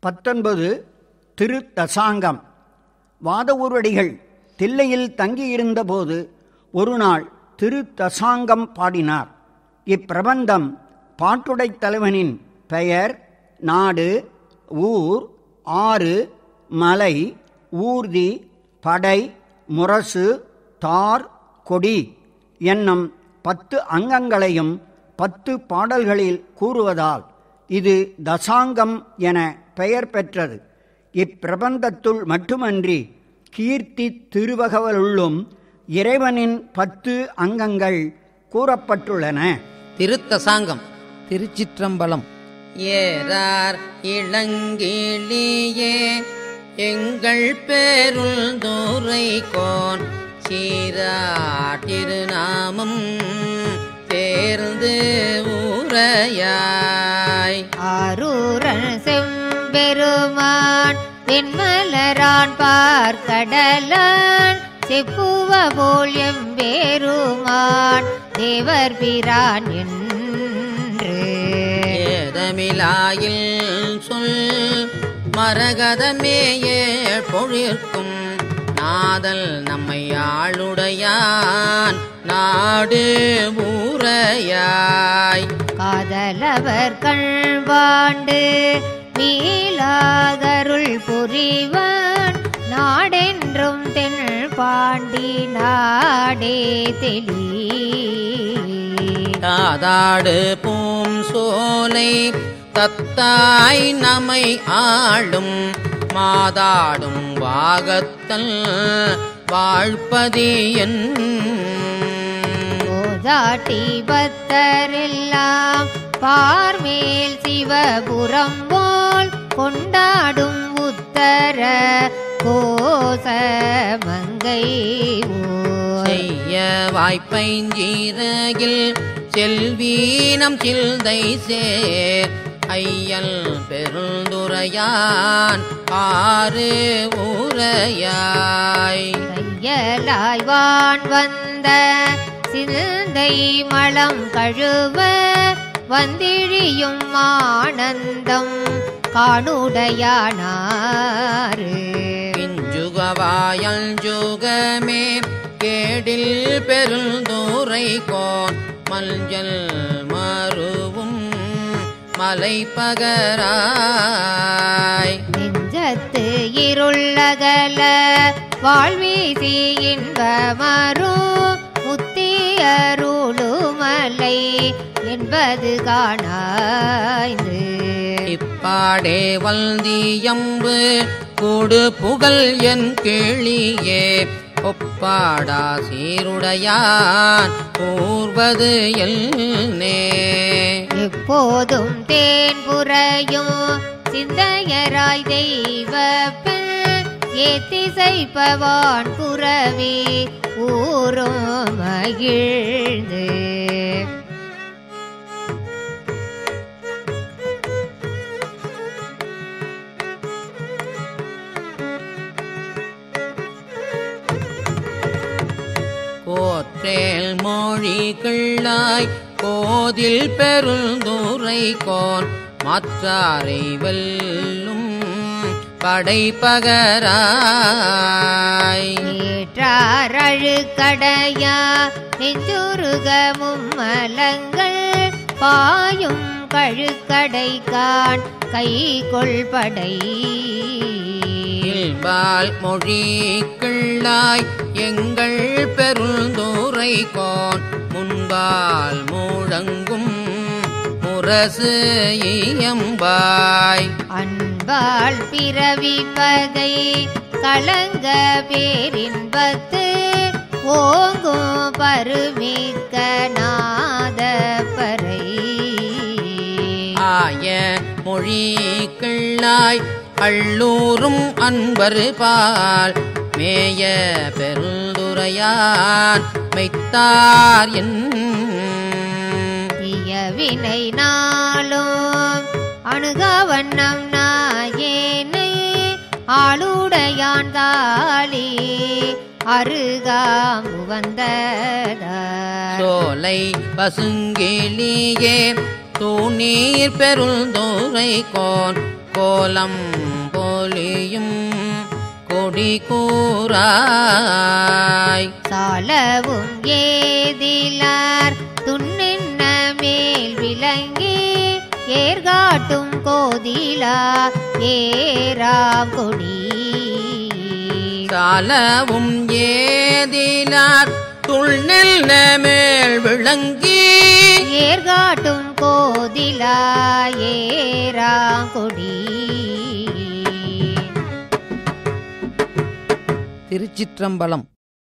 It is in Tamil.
பத்தொன்பது திரு தசாங்கம் வாதவூரடிகள் தில்லையில் தங்கியிருந்தபோது ஒரு நாள் திரு தசாங்கம் பாடினார் இப்பிரபந்தம் பாட்டுடைத் தலைவனின் பெயர் நாடு ஊர் ஆறு மலை ஊர்தி படை முரசு தார் கொடி என்னும் பத்து அங்கங்களையும் பத்து பாடல்களில் கூறுவதால் இது தசாங்கம் என பெயர் பெற்றது இப்பிரபந்தத்துள் மட்டுமன்றி கீர்த்தி திருவகவலுள்ளும் இறைவனின் பத்து அங்கங்கள் கூறப்பட்டுள்ளன திருத்தசாங்கம் திருச்சிற்றம்பலம் ஏறார் இளங்கிளியே எங்கள் பேருள் தூரை கோன் சீராட்டிருநாமம் தேர்ந்து ஊரையாய் ஆரூரன் செம்பெருமான் வெண்மலரான் பார்க்கடலான் செப்புவ போல் எம்பெருமான் தேவர் பிரான் என்று ஏதமிலாயில் சொல் மரகதமேயே பொழிற்கும் நாதல் நம்மை ஆளுடையான் நாடு ஊரையாய் காதலவர் கண்பாண்டு மீளாதருள் புரிவான் நாடென்றும் தென் பாண்டி நாடே தெளி தாதாடு பூம் சோலை தத்தாய் நம்மை ஆளும் மாதாடும் வாகத்தல் வாழ்பதியன் கோதாட்டி பத்தரெல்லாம் பார்மேல் சிவபுரம் போல் கொண்டாடும் உத்தர கோச மங்கை ஓர் செய்ய வாய்ப்பைஞ்சீரகில் செல்வீனம் சில்தை சேர் ஐயல் பெருந்துரையான் ஆறு ஊரையாய் தையலாய் வான் வந்த சிந்தை மலம் கழுவ வந்திழியும் ஆனந்தம் காணுடையானாறு பிஞ்சுகவாயல் ஜுகமே கேடில் பெருந்தூரை கோன் மஞ்சள் மருவும் மலை பகராய் நெஞ்சத்து இருளகல வாழ்வீசி இன்பமரும் முத்தியருளுமலை என்பது காணாய்ந்து இப்பாடே வல்தியம்பு கூடு புகழ் என் கிளியே ஒப்பாடா சீருடையான் கூர்வது எல்னே எப்போதும் தேன் புறையும் சிந்தையராய் தெய்வ பெண் ஏத்திசைப்பவான் புறவி ஊரும் மகிழ்ந்து கோற்றேல் மொழிகளாய் கோதில் பெருந்துரை கோன் மாற்றாரை வெல்லும் படைப்பகராய் ஏற்றார் அழுக்கடையா நெஞ்சுருகமும் மலங்கள் பாயும் கழுக்கடைக்கான் கை கொள்படை இல்பால் மொழிகளாய் எங்கள் பெருந்துரை கோன் முன்பால் முழங்கும் முரசு இயம்பாய் அன்பாள் பிறவி பகை கலங்க பேரின்பத்து ஓங்கும் பருமிக்க நாத பறை ஆய மொழிகளாய் அள்ளூரும் அன்பர் பால் மேய பெருந்துரையான் மெய்த்தார் என் தீயவினை நாளும் அணுகா வண்ணம் நாயேனை ஆளுடையான் தாளி அருகாமு வந்ததா சோலை பசுங்கிளியே தூணீர் பெருந்தோரை கோன் கோலம் போலியும் கொடி கூறாய் சாலவும் ஏதிலார் துண்ணின்ன மேல் விளங்கி ஏர்காட்டும் கோதிலா ஏராங்கொடி காலவும் ஏதினார் துள்நெல் மேல் விளங்கி ஏர்காட்டும் கோதிலா ஏராங்கொடி திருச்சிற்றம்பலம்